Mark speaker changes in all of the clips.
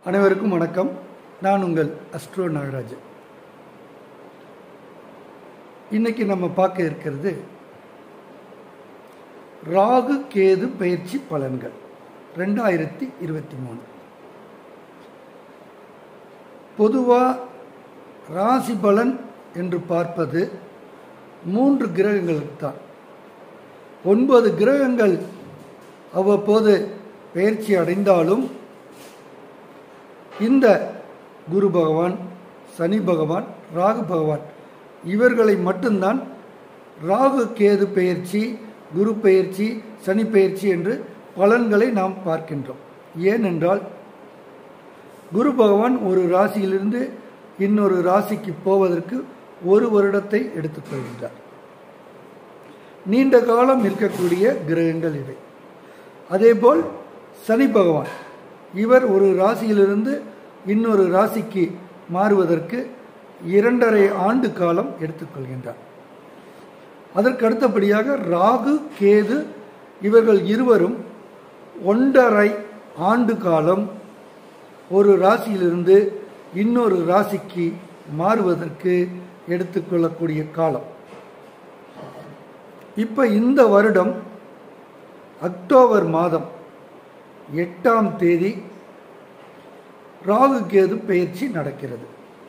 Speaker 1: அனைவருக்கும் வணக்கம் நான் உங்கள் அஸ்ட்ரோ நாகராஜன் இன்னைக்கு நம்ம பார்க்க இருக்கிறது ராகு கேது பயிற்சி பலன்கள் ரெண்டாயிரத்தி இருபத்தி மூணு பொதுவாக ராசி பலன் என்று பார்ப்பது மூன்று கிரகங்களுக்கு தான் ஒன்பது கிரகங்கள் அவ்வப்போது பயிற்சி அடைந்தாலும் இந்த குரு பகவான் சனி பகவான் ராகு பகவான் இவர்களை மட்டும்தான் ராகு கேது பெயர்ச்சி குரு பெயர்ச்சி சனி பெயர்ச்சி என்று பலன்களை நாம் பார்க்கின்றோம் ஏனென்றால் குரு பகவான் ஒரு ராசியிலிருந்து இன்னொரு ராசிக்கு போவதற்கு ஒரு வருடத்தை எடுத்துக்கொள்கின்றார் நீண்ட காலம் இருக்கக்கூடிய கிரகங்கள் இவை அதேபோல் சனி பகவான் இவர் ஒரு ராசியிலிருந்து இன்னொரு ராசிக்கு மாறுவதற்கு இரண்டரை ஆண்டு காலம் எடுத்துக்கொள்கின்றார் அதற்கு அடுத்தபடியாக ராகு கேது இவர்கள் இருவரும் ஒன்றரை ஆண்டு காலம் ஒரு ராசியிலிருந்து இன்னொரு ராசிக்கு மாறுவதற்கு எடுத்துக்கொள்ளக்கூடிய காலம் இப்போ இந்த வருடம் அக்டோபர் மாதம் எட்டாம் தேதி ராகு கேது பயிற்சி நடக்கிறது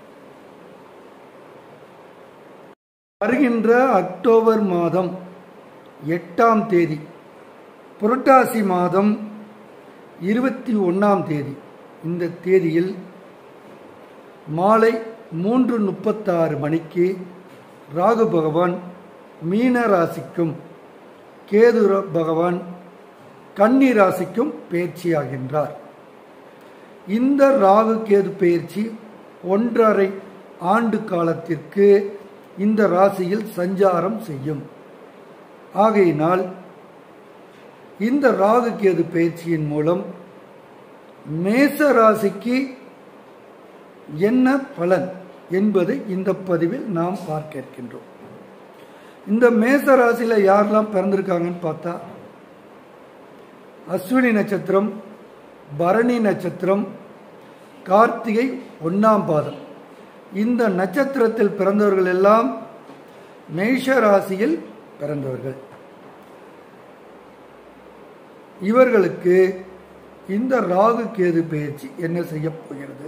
Speaker 1: வருகின்ற அக்டோபர் மாதம் எட்டாம் தேதி புரட்டாசி மாதம் இருபத்தி ஒன்றாம் தேதி இந்த தேதியில் மாலை மூன்று முப்பத்தாறு மணிக்கு ராகு பகவான் மீன ராசிக்கும் கேது பகவான் கன்னி ராசிக்கும் பயிற்சியாகின்றார் இந்த ராகு கேது பயிற்சி ஒன்றரை ஆண்டு காலத்திற்கு இந்த ராசியில் சஞ்சாரம் செய்யும் ஆகையினால் இந்த ராகு கேது பயிற்சியின் மூலம் மேச ராசிக்கு என்ன பலன் என்பதை இந்த பதிவில் நாம் பார்க்க இருக்கின்றோம் இந்த மேச ராசியில் யாரெல்லாம் பிறந்திருக்காங்கன்னு பார்த்தா அஸ்வினி நட்சத்திரம் பரணி நட்சத்திரம் கார்த்திகை ஒன்னாம் பாதம் இந்த நட்சத்திரத்தில் பிறந்தவர்கள் எல்லாம் மேஷ ராசியில் பிறந்தவர்கள் இவர்களுக்கு இந்த ராகு கேது பயிற்சி என்ன செய்ய போகிறது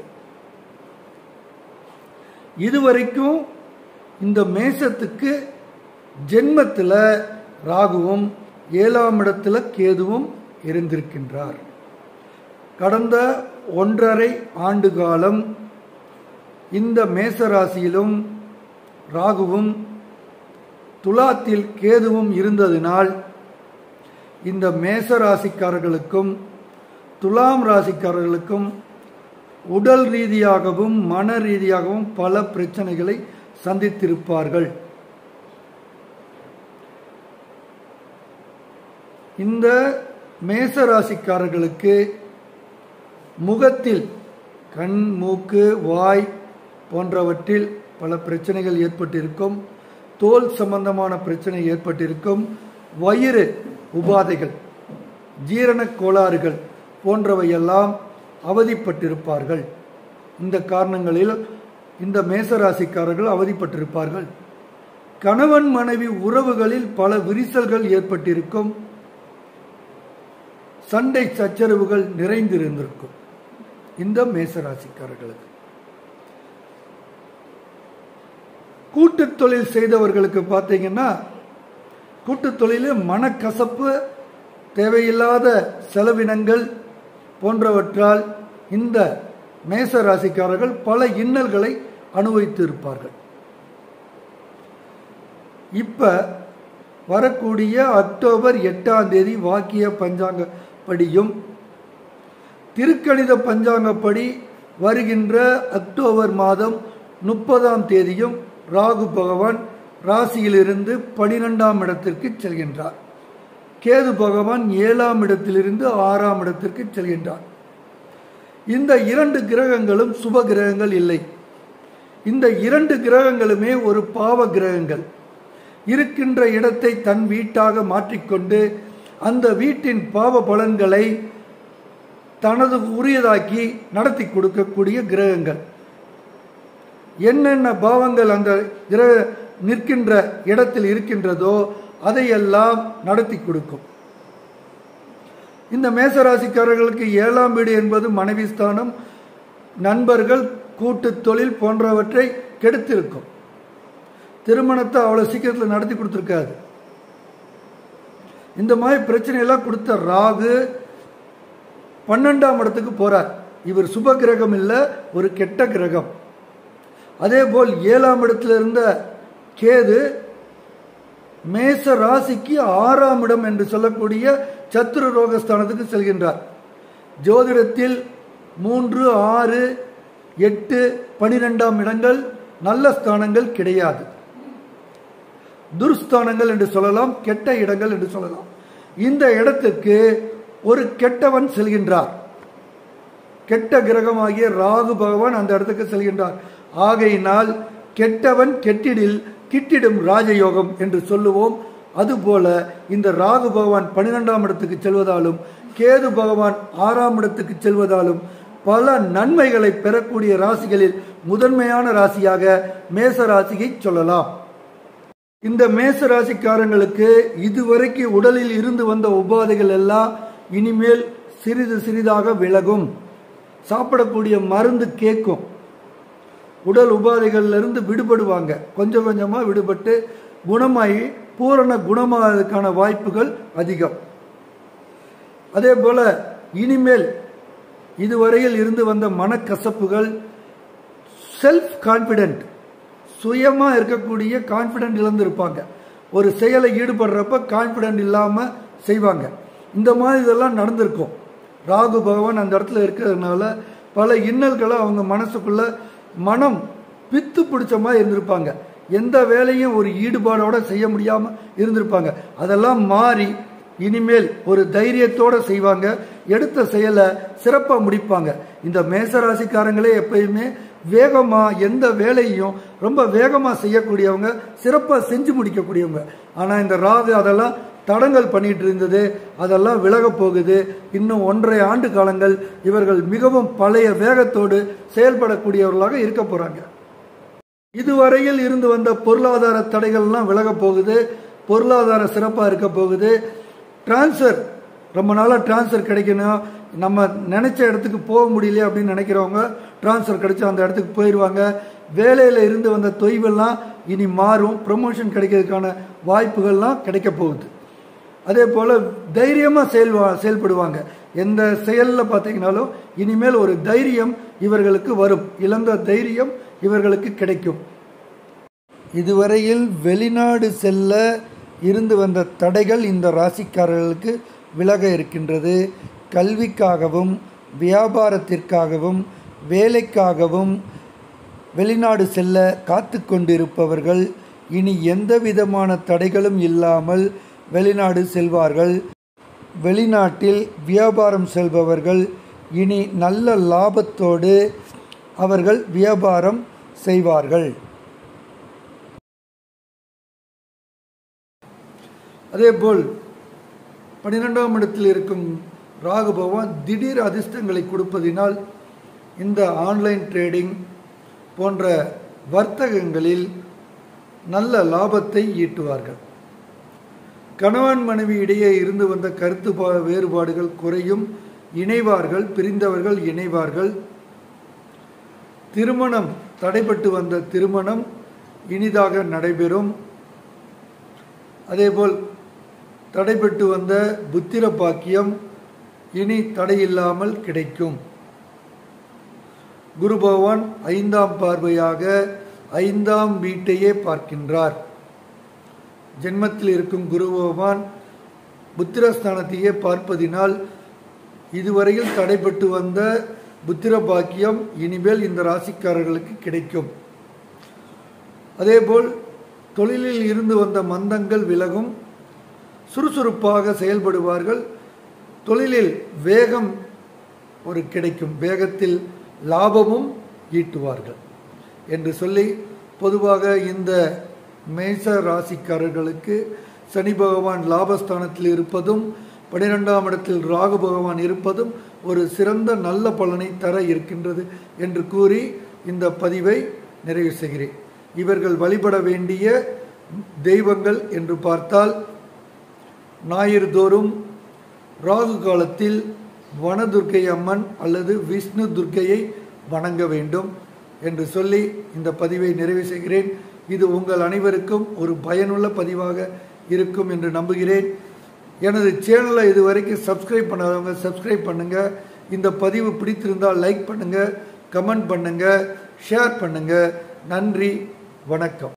Speaker 1: இதுவரைக்கும் இந்த மேசத்துக்கு ஜென்மத்தில் ராகுவும் ஏழாம் இடத்துல கேதுவும் இருந்திருக்கின்றார் கடந்த ஒன்றரை ஆண்டு காலம் இந்த மேசராசியிலும் ராகுவும் துலாத்தில் கேதுவும் இருந்ததினால் இந்த மேச ராசிக்காரர்களுக்கும் துலாம் ராசிக்காரர்களுக்கும் உடல் ரீதியாகவும் மன ரீதியாகவும் பல பிரச்சனைகளை சந்தித்திருப்பார்கள் இந்த மேச ராசிக்காரர்களுக்கு முகத்தில் கண் மூக்கு வாய் போன்றவற்றில் பல பிரச்சனைகள் ஏற்பட்டிருக்கும் தோல் சம்பந்தமான பிரச்சனை ஏற்பட்டிருக்கும் வயிறு உபாதைகள் ஜீரண கோளாறுகள் போன்றவையெல்லாம் அவதிப்பட்டிருப்பார்கள் இந்த காரணங்களில் இந்த மேசராசிக்காரர்கள் அவதிப்பட்டிருப்பார்கள் கணவன் மனைவி உறவுகளில் பல விரிசல்கள் ஏற்பட்டிருக்கும் சண்டை சச்சரவுகள் நிறைந்திருந்திருக்கும் இந்த மேசராசிக்காரர்களுக்கு கூட்டு தொழில் செய்தவர்களுக்கு பார்த்தீங்கன்னா கூட்டு தொழிலில் மனக்கசப்பு தேவையில்லாத செலவினங்கள் போன்றவற்றால் இந்த மேச ராசிக்காரர்கள் பல இன்னல்களை அனுபவித்து இருப்பார்கள் இப்ப வரக்கூடிய அக்டோபர் எட்டாம் தேதி வாக்கிய பஞ்சாங்கப்படியும் திருக்கணித பஞ்சாங்கப்படி வருகின்ற அக்டோபர் மாதம் முப்பதாம் தேதியும் ராகு பகவான் ராசியிலிருந்து பனிரெண்டாம் இடத்திற்கு செல்கின்றார் கேது பகவான் ஏழாம் இடத்திலிருந்து ஆறாம் இடத்திற்கு செல்கின்றார் இந்த இரண்டு கிரகங்களும் சுப கிரகங்கள் இல்லை இந்த இரண்டு கிரகங்களுமே ஒரு பாவ கிரகங்கள் இருக்கின்ற இடத்தை தன் வீட்டாக மாற்றிக்கொண்டு அந்த வீட்டின் பாவ பலன்களை தனது உரியதாக்கி நடத்தி கொடுக்கக்கூடிய கிரகங்கள் என்னென்ன பாவங்கள் அந்த கிரக நிற்கின்ற இடத்தில் இருக்கின்றதோ அதையெல்லாம் நடத்தி கொடுக்கும் இந்த மேசராசிக்காரர்களுக்கு ஏழாம் வீடு என்பது மனைவி ஸ்தானம் நண்பர்கள் கூட்டு தொழில் போன்றவற்றை கெடுத்திருக்கும் திருமணத்தை அவ்வளோ சீக்கிரத்தில் நடத்தி கொடுத்துருக்காது இந்த மாதிரி பிரச்சனையெல்லாம் கொடுத்த ராகு பன்னெண்டாம் இடத்துக்கு போறார் இவர் சுப கிரகம் இல்லை ஒரு கெட்ட கிரகம் அதே போல் ஏழாம் இடத்துல இருந்த கேது மேச ராசிக்கு ஆறாம் இடம் என்று சொல்லக்கூடிய சத்துரு ரோகஸ்தானத்துக்கு செல்கின்றார் ஜோதிடத்தில் மூன்று ஆறு எட்டு பனிரெண்டாம் இடங்கள் நல்ல ஸ்தானங்கள் கிடையாது துர்ஸ்தானங்கள் என்று சொல்லலாம் கெட்ட இடங்கள் என்று சொல்லலாம் இந்த இடத்துக்கு ஒரு கெட்டவன் செல்கின்றார் கெட்ட கிரகமாகிய ராகு பகவான் அந்த இடத்துக்கு செல்கின்றார் ஆகையினால் கெட்டவன் கெட்டிடில் கிட்டிடும் ராஜயோகம் என்று சொல்லுவோம் அதுபோல இந்த ராகு பகவான் பன்னிரெண்டாம் இடத்துக்கு செல்வதாலும் கேது பகவான் ஆறாம் இடத்துக்கு செல்வதாலும் பல நன்மைகளை பெறக்கூடிய ராசிகளில் முதன்மையான ராசியாக மேச ராசியை சொல்லலாம் இந்த மேச ராசிக்காரங்களுக்கு இதுவரைக்கு உடலில் இருந்து வந்த உபாதைகள் எல்லாம் இனிமேல் சிறிது சிறிதாக விலகும் சாப்பிடக்கூடிய மருந்து கேட்கும் உடல் உபாதைகள்ல இருந்து விடுபடுவாங்க கொஞ்சம் கொஞ்சமா விடுபட்டு குணமாகி பூரண குணமாவதற்கான வாய்ப்புகள் அதிகம் அதே போல இனிமேல் இதுவரையில் இருந்து வந்த மனக்கசப்புகள் செல்ஃப் கான்பிடென்ட் சுயமா இருக்கக்கூடிய கான்பிடென்ட் இழந்திருப்பாங்க ஒரு செயலை ஈடுபடுறப்ப கான்பிடென்ட் இல்லாம செய்வாங்க இந்த மாதிரி இதெல்லாம் நடந்திருக்கும் ராகு பகவான் அந்த இடத்துல இருக்கிறதுனால பல இன்னல்களை அவங்க மனசுக்குள்ள மனம் பித்து பிடிச்ச மாதிரி இருந்திருப்பாங்க எந்த வேலையும் ஒரு ஈடுபாடோட செய்ய முடியாம இருந்திருப்பாங்க அதெல்லாம் மாறி இனிமேல் ஒரு தைரியத்தோட செய்வாங்க எடுத்த செயலை சிறப்பாக முடிப்பாங்க இந்த மேசராசிக்காரங்களே எப்பயுமே வேகமா எந்த வேலையும் ரொம்ப வேகமா செய்யக்கூடியவங்க சிறப்பா செஞ்சு முடிக்கக்கூடியவங்க ஆனா இந்த ராகு அதெல்லாம் தடங்கல் பண்ணிட்டு இருந்தது அதெல்லாம் விலக போகுது இன்னும் ஒன்றரை ஆண்டு காலங்கள் இவர்கள் மிகவும் பழைய வேகத்தோடு செயல்படக்கூடியவர்களாக இருக்க போறாங்க இதுவரையில் இருந்து வந்த பொருளாதார தடைகள்லாம் விலக போகுது பொருளாதார சிறப்பாக இருக்க போகுது டிரான்ஸ்ஃபர் ரொம்ப நாளாக டிரான்ஸ்ஃபர் கிடைக்கணும் நம்ம நினைச்ச இடத்துக்கு போக முடியல அப்படின்னு நினைக்கிறவங்க டிரான்ஸ்ஃபர் கிடைச்சு அந்த இடத்துக்கு போயிடுவாங்க வேலையில் இருந்து வந்த தொய்வெல்லாம் இனி மாறும் ப்ரமோஷன் கிடைக்கிறதுக்கான வாய்ப்புகள்லாம் கிடைக்க போகுது அதே போல் தைரியமாக செயல் செயல்படுவாங்க எந்த செயலில் பார்த்தீங்கனாலும் இனிமேல் ஒரு தைரியம் இவர்களுக்கு வரும் இழந்த தைரியம் இவர்களுக்கு கிடைக்கும் இதுவரையில் வெளிநாடு செல்ல இருந்து வந்த தடைகள் இந்த ராசிக்காரர்களுக்கு விலக இருக்கின்றது கல்விக்காகவும் வியாபாரத்திற்காகவும் வேலைக்காகவும் வெளிநாடு செல்ல காத்து கொண்டிருப்பவர்கள் இனி எந்த விதமான தடைகளும் இல்லாமல் வெளிநாடு செல்வார்கள் வெளிநாட்டில் வியாபாரம் செல்பவர்கள் இனி நல்ல லாபத்தோடு அவர்கள் வியாபாரம் செய்வார்கள் அதேபோல் பன்னிரெண்டாம் இடத்தில் இருக்கும் ராகு பகவான் திடீர் அதிர்ஷ்டங்களை கொடுப்பதினால் இந்த ஆன்லைன் ட்ரேடிங் போன்ற வர்த்தகங்களில் நல்ல லாபத்தை ஈட்டுவார்கள் கணவன் மனைவி இடையே இருந்து வந்த கருத்து பா- வேறுபாடுகள் குறையும் இணைவார்கள் பிரிந்தவர்கள் இணைவார்கள் திருமணம் தடைபட்டு வந்த திருமணம் இனிதாக நடைபெறும் அதேபோல் தடைபட்டு வந்த புத்திர பாக்கியம் இனி தடையில்லாமல் கிடைக்கும் குரு பகவான் ஐந்தாம் பார்வையாக ஐந்தாம் வீட்டையே பார்க்கின்றார் ஜென்மத்தில் இருக்கும் குரு பகவான் புத்திரஸ்தானத்தையே பார்ப்பதினால் இதுவரையில் தடைபட்டு வந்த புத்திர பாக்கியம் இனிமேல் இந்த ராசிக்காரர்களுக்கு கிடைக்கும் அதேபோல் தொழிலில் இருந்து வந்த மந்தங்கள் விலகும் சுறுசுறுப்பாக செயல்படுவார்கள் தொழிலில் வேகம் ஒரு கிடைக்கும் வேகத்தில் லாபமும் ஈட்டுவார்கள் என்று சொல்லி பொதுவாக இந்த மேச ராசிக்காரர்களுக்கு சனி பகவான் லாபஸ்தானத்தில் இருப்பதும் பனிரெண்டாம் இடத்தில் ராகு பகவான் இருப்பதும் ஒரு சிறந்த நல்ல பலனை தர இருக்கின்றது என்று கூறி இந்த பதிவை நிறைவு செய்கிறேன் இவர்கள் வழிபட வேண்டிய தெய்வங்கள் என்று பார்த்தால் ஞாயிறு தோறும் ராகு காலத்தில் வனதுர்க்கை அம்மன் அல்லது விஷ்ணு துர்க்கையை வணங்க வேண்டும் என்று சொல்லி இந்த பதிவை நிறைவு செய்கிறேன் இது உங்கள் அனைவருக்கும் ஒரு பயனுள்ள பதிவாக இருக்கும் என்று நம்புகிறேன் எனது சேனலை இதுவரைக்கும் சப்ஸ்கிரைப் பண்ணாதவங்க சப்ஸ்கிரைப் பண்ணுங்க இந்த பதிவு பிடித்திருந்தால் லைக் பண்ணுங்க கமெண்ட் பண்ணுங்க ஷேர் பண்ணுங்க நன்றி வணக்கம்